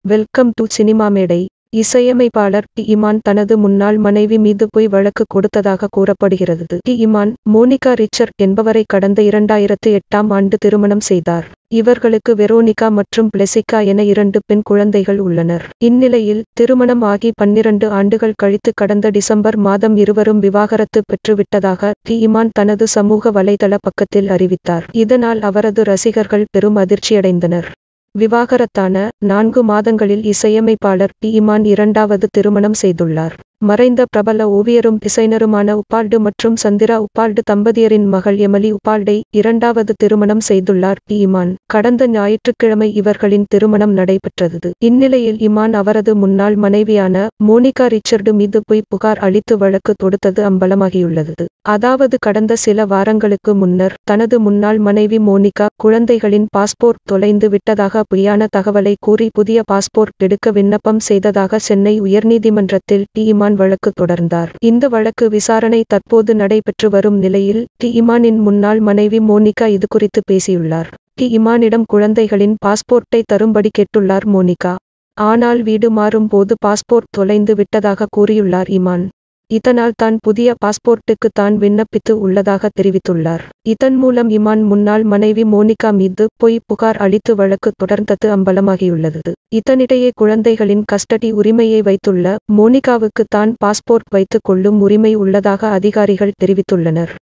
welcome to cinema மேடை இசையமைப்பாளர் D Imman தனது முன்னாள் மனைவி மீது பொய் வழக்கு கொடுத்ததாக கூறப்படுகிறது டி இமான் மோனிகா ரிச்சர்ட் என்பவரை கடந்த இரண்டாயிரத்து எட்டாம் ஆண்டு திருமணம் செய்தார் இவர்களுக்கு வெரோனிகா மற்றும் பிளெசிகா என இரண்டு பெண் குழந்தைகள் உள்ளனர் இந்நிலையில் திருமணம் ஆகி பன்னிரண்டு ஆண்டுகள் கழித்து கடந்த டிசம்பர் மாதம் இருவரும் விவாகரத்து பெற்றுவிட்டதாக டி இமான் தனது சமூக வலைதள பக்கத்தில் அறிவித்தார் இதனால் அவரது ரசிகர்கள் பெரும் அதிர்ச்சியடைந்தனர் விவாகரத்தான நான்கு மாதங்களில் இசையமைப்பாளர் டி இமான் இரண்டாவது திருமணம் செய்துள்ளார் மறைந்த பிரபல ஓவியரும் டிசைனருமான உப்பால்டு மற்றும் சந்திரா உப்பால்டு தம்பதியரின் மகள் எமலி உப்பால்டை இரண்டாவது திருமணம் செய்துள்ளார் டி இமான் கடந்த ஞாயிற்றுக்கிழமை இவர்களின் திருமணம் நடைபெற்றது இந்நிலையில் இமான் அவரது முன்னாள் மனைவியான மோனிகா ரிச்சர்டு மீது பொய் புகார் அளித்து வழக்கு தொடுத்தது அம்பலமாகியுள்ளது அதாவது கடந்த சில வாரங்களுக்கு முன்னர் தனது முன்னாள் மனைவி மோனிகா குழந்தைகளின் பாஸ்போர்ட் தொலைந்து விட்டதாக பொய்யான தகவலை கூறி புதிய பாஸ்போர்ட் எடுக்க விண்ணப்பம் செய்ததாக சென்னை உயர்நீதிமன்றத்தில் டி இமான் வழக்கு தொடர்ந்தார் இந்த வழக்கு விசாரணை தற்போது நடைபெற்று வரும் நிலையில் டி இமானின் முன்னாள் மனைவி மோனிகா இதுகுறித்து பேசியுள்ளார் டி இமானிடம் குழந்தைகளின் பாஸ்போர்ட்டை தரும்படி கேட்டுள்ளார் மோனிகா ஆனால் வீடு மாறும் போது பாஸ்போர்ட் தொலைந்து விட்டதாக கூறியுள்ளார் இமான் இதனால் தான் புதிய பாஸ்போர்ட்டுக்கு தான் விண்ணப்பித்து உள்ளதாக தெரிவித்துள்ளார் இதன் மூலம் இமான் முன்னாள் மனைவி மோனிகா மீது பொய் புகார் அளித்து வழக்கு தொடர்ந்தது அம்பலமாகியுள்ளது இதனிடையே குழந்தைகளின் கஸ்டடி உரிமையை வைத்துள்ள மோனிகாவுக்கு தான் பாஸ்போர்ட் வைத்துக் கொள்ளும் உரிமை உள்ளதாக அதிகாரிகள் தெரிவித்துள்ளனர்